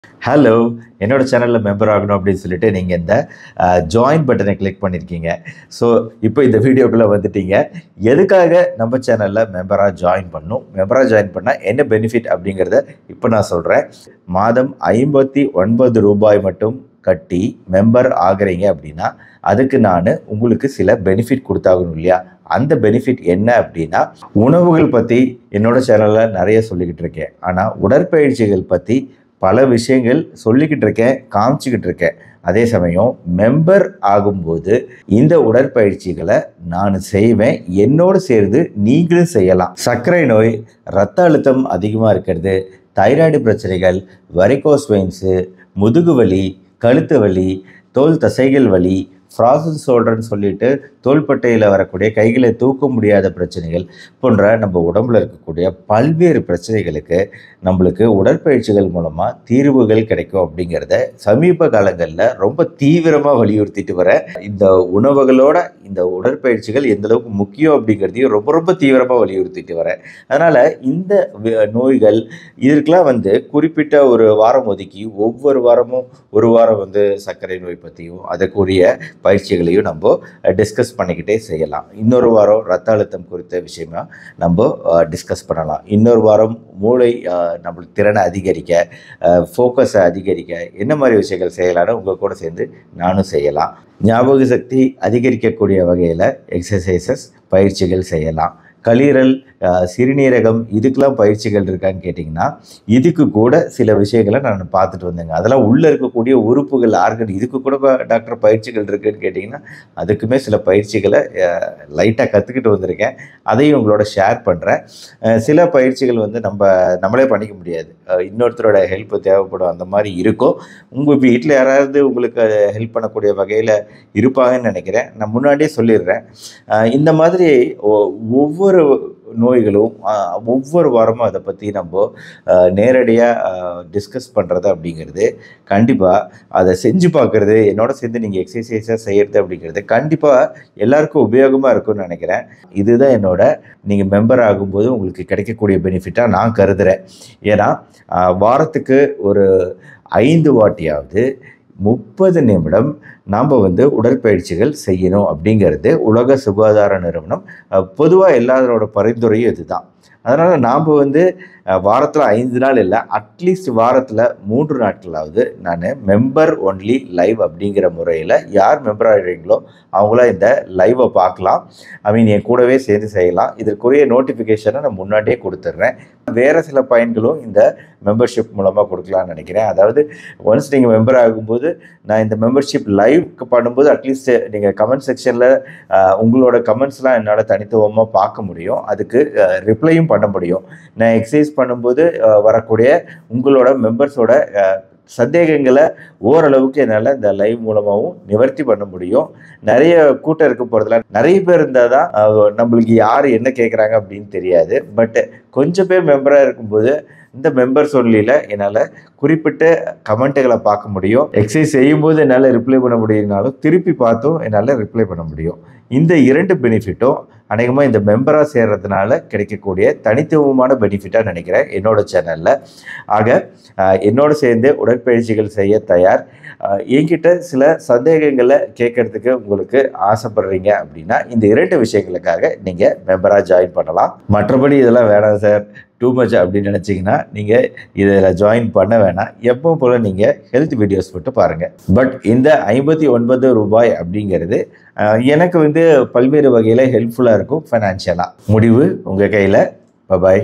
hello என்னோட சேனலில் member ஆகணும் அப்படின்னு சொல்லிட்டு நீங்கள் இந்த ஜாயின் பட்டனை கிளிக் பண்ணியிருக்கீங்க ஸோ இப்போ இந்த வீடியோக்குள்ளே வந்துட்டீங்க எதுக்காக நம்ம சேனலில் மெம்பராக ஜாயின் பண்ணணும் மெம்பராக ஜாயின் பண்ணால் என்ன பெனிஃபிட் அப்படிங்கிறத இப்போ நான் சொல்கிறேன் மாதம் ஐம்பத்தி ஒன்பது ரூபாய் மட்டும் கட்டி மெம்பர் ஆகுறீங்க அப்படின்னா அதுக்கு நான் உங்களுக்கு சில பெனிஃபிட் கொடுத்தாகணும் இல்லையா அந்த பெனிஃபிட் என்ன அப்படின்னா உணவுகள் பற்றி என்னோட சேனலில் நிறைய சொல்லிக்கிட்டு இருக்கேன் ஆனால் உடற்பயிற்சிகள் பற்றி பல விஷயங்கள் சொல்லிக்கிட்டு இருக்கேன் காமிச்சிக்கிட்டு இருக்கேன் அதே சமயம் மெம்பர் ஆகும்போது இந்த உடற்பயிற்சிகளை நான் செய்வேன் என்னோடு சேர்ந்து நீங்களும் செய்யலாம் சர்க்கரை நோய் இரத்த அழுத்தம் அதிகமாக இருக்கிறது தைராய்டு பிரச்சனைகள் வரிகோஸ் வெயின்ஸு முதுகு வலி கழுத்து வலி தோல் தசைகள் வலி ஃப்ராசன் சோல்டர்னு சொல்லிட்டு தோள்பட்டையில் வரக்கூடிய கைகளை தூக்க முடியாத பிரச்சனைகள் போன்ற நம்ம உடம்புல இருக்கக்கூடிய பல்வேறு பிரச்சனைகளுக்கு நம்மளுக்கு உடற்பயிற்சிகள் மூலமாக தீர்வுகள் கிடைக்கும் அப்படிங்கிறத சமீப காலங்களில் ரொம்ப தீவிரமாக வலியுறுத்திட்டு வர இந்த உணவுகளோட இந்த உடற்பயிற்சிகள் எந்த அளவுக்கு முக்கியம் அப்படிங்கிறதையும் ரொம்ப ரொம்ப தீவிரமாக வலியுறுத்திட்டு வரேன் அதனால் இந்த வி- நோய்கள் இதற்கெல்லாம் வந்து குறிப்பிட்ட ஒரு வாரம் ஒதுக்கி ஒவ்வொரு வாரமும் ஒரு வாரம் வந்து சர்க்கரை நோய் பற்றியும் அதற்குரிய பயிற்சிகளையும் நம்ம டிஸ்கஸ் பண்ணிக்கிட்டே செய்யலாம் இன்னொரு வாரம் ரத்த அழுத்தம் குறித்த விஷயமா நம்ம டிஸ்கஸ் பண்ணலாம் இன்னொரு வாரம் மூளை அஹ், நம்மளுக்கு திறனை அதிகரிக்க ஃபோக்கஸை அதிகரிக்க என்ன மாதிரி விஷயங்கள் செய்யலாம்னு உங்கள் கூட சேர்ந்து நானும் செய்யலாம் ஞாபக சக்தி அதிகரிக்கக்கூடிய வகையில் எக்ஸசைசஸ் பயிற்சிகள் செய்யலாம் கல்லீரல் அஹ், சிறுநீரகம் இதுக்கெல்லாம் பயிற்சிகள் இருக்கான்னு கேட்டிங்கன்னா இதுக்கு கூட சில விஷயங்களை நான் பார்த்துட்டு வந்தேங்க அதெல்லாம் உள்ளே இருக்கக்கூடிய உறுப்புகள் ஆர்கன் இதுக்கு கூட ப- டாக்டர் பயிற்சிகள் இருக்குன்னு கேட்டிங்கன்னா அதுக்குமே சில பயிற்சிகளை லைட்டாக கற்றுக்கிட்டு வந்திருக்கேன் அதையும் உங்களோட ஷேர் பண்ணுறேன் சில பயிற்சிகள் வந்து நம்ம நம்மளே பண்ணிக்க முடியாது அஹ், இன்னொருத்தரோட ஹெல்ப் தேவைப்படும் அந்த மாதிரி இருக்கும் உங்கள் வீட்டில் யாராவது உங்களுக்கு ஹெல்ப் பண்ணக்கூடிய வகையில் இருப்பாங்கன்னு நினைக்கிறேன் நான் முன்னாடியே சொல்லிடுறேன் அஹ், இந்த மாதிரி ஒ- ஒவ்வொரு நோய்களும் அஹ், ஒவ்வொரு வாரமும் அதை பற்றி நம்ம நேரடியாக டிஸ்கஸ் பண்ணுறது அப்படிங்கிறது கண்டிப்பாக அதை செஞ்சு பார்க்குறது என்னோட சேர்ந்து நீங்கள் எக்ஸசைஸாக செய்கிறது அப்படிங்கிறது கண்டிப்பாக எல்லாருக்கும் உபயோகமாக இருக்கும்னு நினைக்கிறேன் இதுதான் என்னோட நீங்கள் மெம்பர் ஆகும்போது உங்களுக்கு கிடைக்கக்கூடிய பெனிஃபிட்டாக நான் கருதுகிறேன் ஏன்னா ஆஹ், வாரத்துக்கு ஒரு ஐந்து வாட்டியாவது முப்பது நிமிடம் நாம் வந்து உடற்பயிற்சிகள் செய்யணும் அப்படிங்கிறது உலக சுகாதார நிறுவனம் பொதுவாக எல்லாரோட பரிந்துரையும் இதுதான் அதனால் நாம் வந்து வாரத்தில் ஐந்து நாள் இல்லை அட்லீஸ்ட் வாரத்தில் மூன்று நாட்களாவது நான் மெம்பர் ஒன்லி லைவ் அப்படிங்கிற முறையில் யார் மெம்பர் ஆகிறீங்களோ அவங்களாம் இந்த லைவை பார்க்கலாம் ஐ மீன் என் கூடவே சேர்ந்து செய்யலாம் இதற்குரிய நோட்டிஃபிகேஷனை நான் முன்னாடியே கொடுத்துட்றேன் வேறு சில பயன்களும் இந்த மெம்பர்ஷிப் மூலமாக கொடுக்கலாம்னு நினைக்கிறேன் அதாவது ஒன்ஸ் நீங்கள் மெம்பர் ஆகும்போது நான் இந்த மெம்பர்ஷிப் லைவ் பண்ணும்போது அட்லீஸ்ட் நீங்கள் கமெண்ட் செக்ஷனில் உங்களோட கமெண்ட்ஸ்லாம் என்னால் தனித்துவமாக பார்க்க முடியும் அதுக்கு ரிப்ளையும் பண்ண முடியும் நான் எக்ஸசைஸ் பண்ணும்போது அஹ், வரக்கூடிய உங்களோட மெம்பர்ஸோட சந்தேகங்களை ஓரளவுக்கு என்னால் இந்த லைவ் மூலமாகவும் நிவர்த்தி பண்ண முடியும் நிறைய கூட்டம் இருக்க போகிறதுல நிறைய பேர் இருந்தால் தான் அஹ், நம்மளுக்கு யார் என்ன கேட்குறாங்க அப்படின்னு தெரியாது பட் கொஞ்சம் பேர் மெம்பராக இருக்கும்போது இந்த மெம்பர்ஸ் ஒன்லியில் என்னால் குறிப்பிட்ட கமெண்ட்டுகளை பார்க்க முடியும் எக்ஸசைஸ் செய்யும்போது என்னால் ரிப்ளை பண்ண முடியும்னாலும் திருப்பி பார்த்தும் என்னால் ரிப்ளை பண்ண முடியும் இந்த இரண்டு பெனிஃபிட்டும் அநேகமாக இந்த மெம்பராக சேர்றதுனால கிடைக்கக்கூடிய தனித்துவமான பெனிஃபிட்டாக நினைக்கிறேன் என்னோட சேனலில் ஆக அஹ், என்னோட சேர்ந்து உடற்பயிற்சிகள் செய்ய தயார் அஹ், என்கிட்ட சில சந்தேகங்களை கேட்கறதுக்கு உங்களுக்கு ஆசைப்படுறீங்க அப்படின்னா இந்த இரண்டு விஷயங்களுக்காக நீங்கள் மெம்பராக ஜாயின் பண்ணலாம் மற்றபடி இதெல்லாம் வேணாம் சார் டூ மச் அப்படின்னு நினச்சிங்கன்னா நீங்கள் இதில் ஜாயின் பண்ண வேணாம் எப்பவும் போல் நீங்கள் ஹெல்த் வீடியோஸ் மட்டும் பாருங்கள் பட் இந்த ஐம்பத்தி ஒன்பது ரூபாய் அப்படிங்கிறது அஹ், எனக்கு வந்து பல்வேறு வகையில் ஹெல்ப்ஃபுல்லாக இருக்கும் ஃபைனான்ஷியலாக முடிவு உங்கள் கையில் பாய்